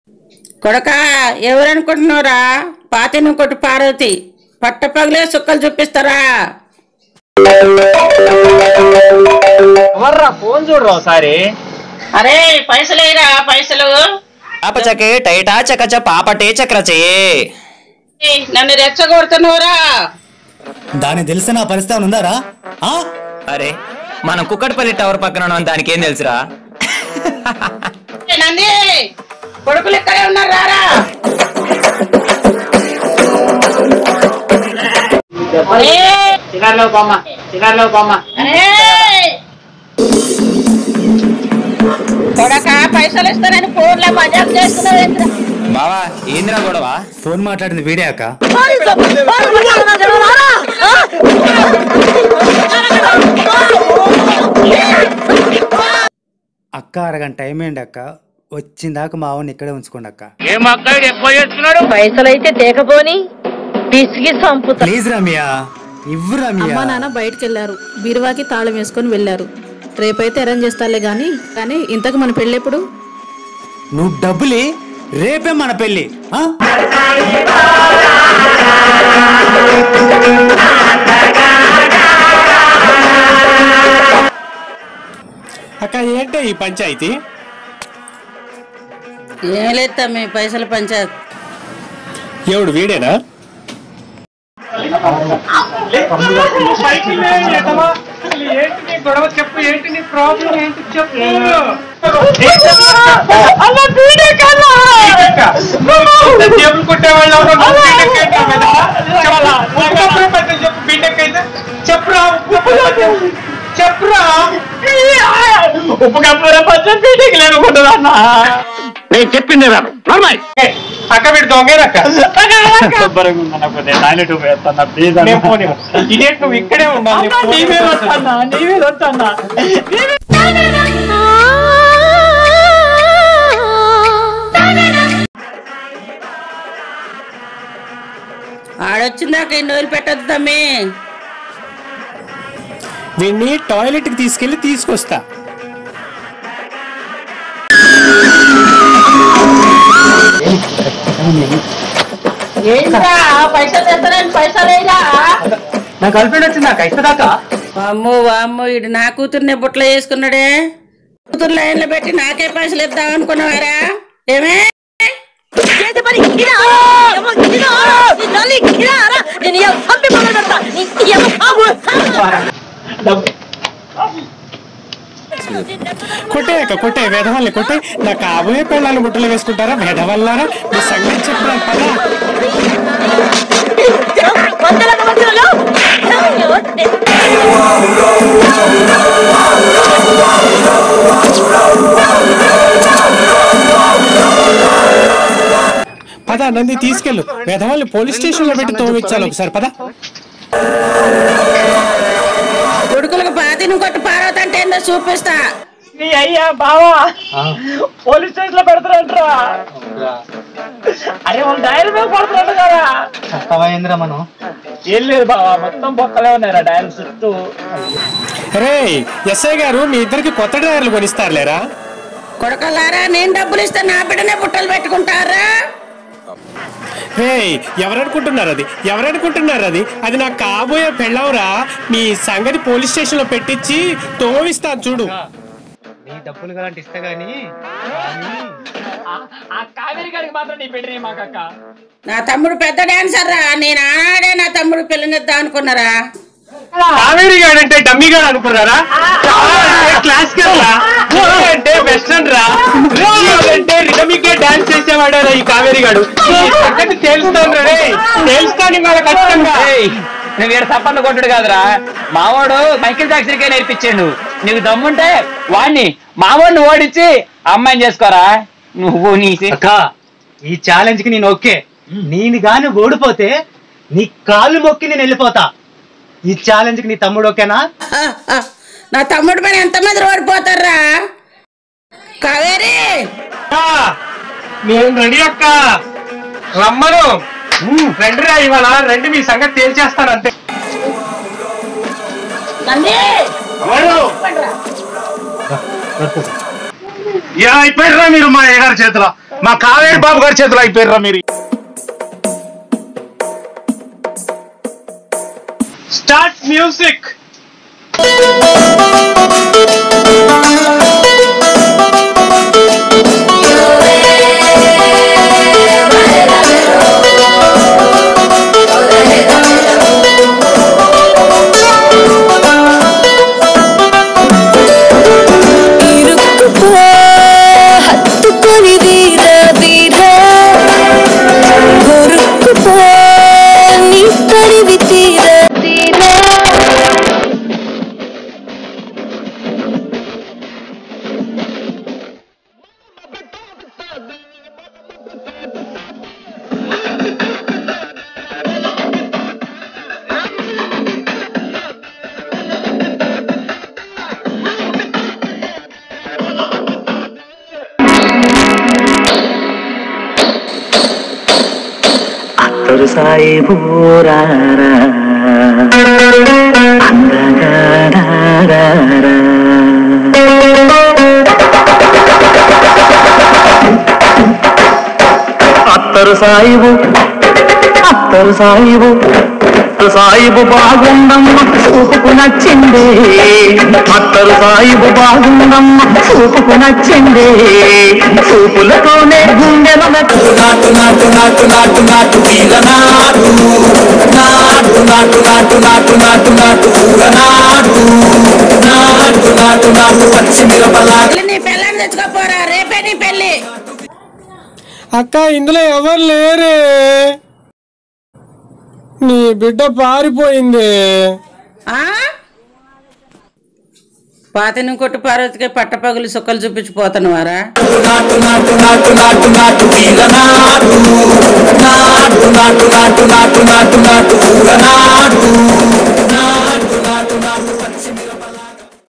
కొడక ఎవరనుకుంటున్నారా పాతిని కొట్టు పార్వతి పట్టపగలే సుక్కలు చూపిస్తారా ఎవర్రా ఫోన్ చూడరా ఒకసారి అరే పైసలు వేయరా పైసలు పాపచకే టైటా చకచ పాపటే చక్రచే ఏయ్, నన్ను రెచ్చగొడుతున్నావురా దాని తెలిసిన పరిస్థితి ఉందారా ఆ? అరే మనం కుక్కడపల్లి టవర్ పక్కన ఉన్నాం దానికి ఏం తెలుసురా ఏయ్, నంది కొడుకులు ఇక్కడే ఉన్నారు రారా ఏయ్, చిన్నారులో బొమ్మ చిన్నారులో బొమ్మ అరే కొడక పైసలు ఇస్తానని ఫోన్లో మజాక్ చేస్తున్నావు ఏంట్రా? బావా ఏందిరా గొడవ ఫోన్ మాట్లాడింది వీడే అక్క అక్క అరగంట టైం ఏంటి అక్క వచ్చిందాక మా ఆవుని ఇక్కడే ఉంచుకోండి అక్క ఏం అక్క ఎక్కువ చేస్తున్నాడు పైసలైతే తేకపోని పిసిగి సంపుతా ప్లీజ్ రమ్య ఇవ్వు రమ్య అమ్మా నాన్న బయటికి వెళ్ళారు బీరువాకి తాళం వేసుకొని వెళ్ళారు రేపైతే అరేంజ్ చేస్తాలే గాని కానీ ఇంతకు మన పెళ్ళెప్పుడు నువ్వు డబ్బులి రేపే మన పెళ్ళి ఆ? అక్క ఏంటే ఈ పంచాయతీ ఏం లేదు తమ్మి పైసలు పంచాయత్ ఎవడు వీడేనా ఏంటి నీ గొడవ చెప్పు ఏంటి నీ ప్రాబ్లం ఏంటి చెప్పు జేబులు కొట్టేవాళ్ళు ఎవరో నువ్వు బీటెక్ అయితే కదా? చెప్పు. ఉప్పు కప్పులు పెట్టు చెప్పు బీటెక్ అయితే చెప్పురా ఉప్పు కప్పులు పెట్టు. చెప్పురా ఉప్పు కప్పుల పచ్చ బీటెక్ లేనుకుంటుందన్నా నేను చెప్పింది అక్క వీడు దొంగేనక్క నేను పోనీ. ఇదేంటి నువ్వు ఇక్కడే ఉండాలి నీవే వస్తానా నీవే వస్తానా ఆడొచ్చిందాక ఇన్ని రోజులు పెట్టద్దు తమ్మి వీడిని టాయిలెట్ కి తీసుకెళ్లి తీసుకొస్తా ఏంటా పైసలు తెస్తానని పైసలు వేయరా నా గర్ల్ ఫ్రెండ్ వచ్చింది నాకు ఇస్తుందాకా వామ్మో వామ్మో ఇడు నా కూతుర్ని బుట్టలో వేసుకున్నాడే కూతురు లైన్లో పెట్టి నాకే పైసలు ఇద్దాం అనుకున్నావారా ఏమే కొట్టే కొట్టే వేదవాళ్ళని కొట్టే నా కాబోయే పెళ్ళాలను బుట్టలు వేసుకుంటారా వేదవల్లారా మీ సంగతి చెప్పిన పదా పద నంది తీసుకెళ్ళు వేదవాళ్ళని పోలీస్ స్టేషన్ లో పెట్టి తోమిచ్చాలి ఒకసారి పద కొడుకులకు పాతిని కొట్టు పార్వతి అంటే ఏందో చూపిస్తా నీ అయ్యా బావా పోలీస్ స్టేషన్ లో పెడతారంటరా అరే వాళ్ళు డైరీ మీద పడుతున్నట్టు కదా కష్టమైందిరా మనం ఏం లేదు బావా మొత్తం బొక్కలే ఉన్నారా డైరీ చుట్టూ రే ఎస్ఐ గారు మీ ఇద్దరికి కొత్త డ్రైవర్లు కొనిస్తారులేరా కొడకల్లారా నేను డబ్బులు ఇస్తే నా బిడ్డనే బుట్టలు పెట్టుకుంటారా రే ఎవరనుకుంటున్నారు అది ఎవరనుకుంటున్నారు అది అది నాకు కాబోయే పెళ్ళవరా నీ సంగతి పోలీస్ స్టేషన్ లో పెట్టించి తోవిస్తాను చూడు నీ డబ్బులు గలాంటి ఇస్తా గానీ ఆ కావేరి గారికి మాత్రం నీ పెట్టిన మాకక్క నా తమ్ముడు పెద్ద డాన్సర్ రా నేను ఆనాడే నా తమ్ముడు పిల్లనిద్దాం అనుకున్నారా కావేరి గారు అంటే డమ్మీ గారు అనుకున్నారా క్లాసికల్ రా ఊహ అంటే వెస్టర్న్ రా రియాల్ అంటే రిథమిక్ డాన్స్ చేసేవాడారా ఈ కావేరి గారు ఈ సంగతి తెలుస్తాను రే తెలుస్తాను మన ఖచ్చితంగా నువ్వు వీడు సప్పట్లు కొట్టుడు కాదురా మావాడు మైకిల్ జాక్సన్కే నేర్పించాడు నీకు దమ్ముంటే వాడిని మావాడిని ఓడించి అమ్మాయిని చేసుకోరా నువ్వు నీ సి- అక్క ఈ ఛాలెంజ్ కి నేను ఓకే నేను గాని ఓడిపోతే నీ కాళ్ళు మొక్కి నేను వెళ్ళిపోతా ఈ ఛాలెంజ్ కి నీ తమ్ముడు ఓకేనా ఆ, ఆ, నా తమ్ముడు పైన ఎంతమంది ఓడిపోతారా కావేరి నేను రెడీ అక్క రమ్మను రండి రా ఇవాళ రండి మీ సంగతి తేల్చేస్తాను అంతే నంది యా అయిపోయారా మీరు మా అయ్యగారి చేతిలో మా కావేరి బాబు గారి చేతులు అయిపోయారా మీరు స్టార్ట్ మ్యూజిక్ ఇరుక్కుపో హత్తుకొని వీర వీర కొరుక్కుపో నీ తరివి తీర తీర అత్తరు సాయి బూరారా అందగాడారా అత్తరు సాయిబు అత్తరు సాయిబు అత్తరు సాయిబు బాగుందమ్మ చూపుకు నచ్చింది అత్తరు సాయిబు బాగుందమ్మ చూపుకు నచ్చింది చూపులతోనే గుండెల నాటు నాటు నాటు నాటు నాటు నాటు వీల నాటు నాటు నాటు నాటు నాటు నాటు నాటు ఊర నాటు నాటు నాటు నాటు పచ్చి మిరపలా నీ పెళ్ళాన్ని తెచ్చుకోపోరా రేపే నీ పెళ్ళి అక్క ఇందులో ఎవరు లేరే నీ బిడ్డ పారిపోయింది ఆ పాతిని కొట్టు పార్వతికి పట్టపగులు సుక్కలు చూపించిపోతాను వారా నాటు నాటు నాటు నాటు నాటు వీల నాటు నాటు నాటు నాటు నాటు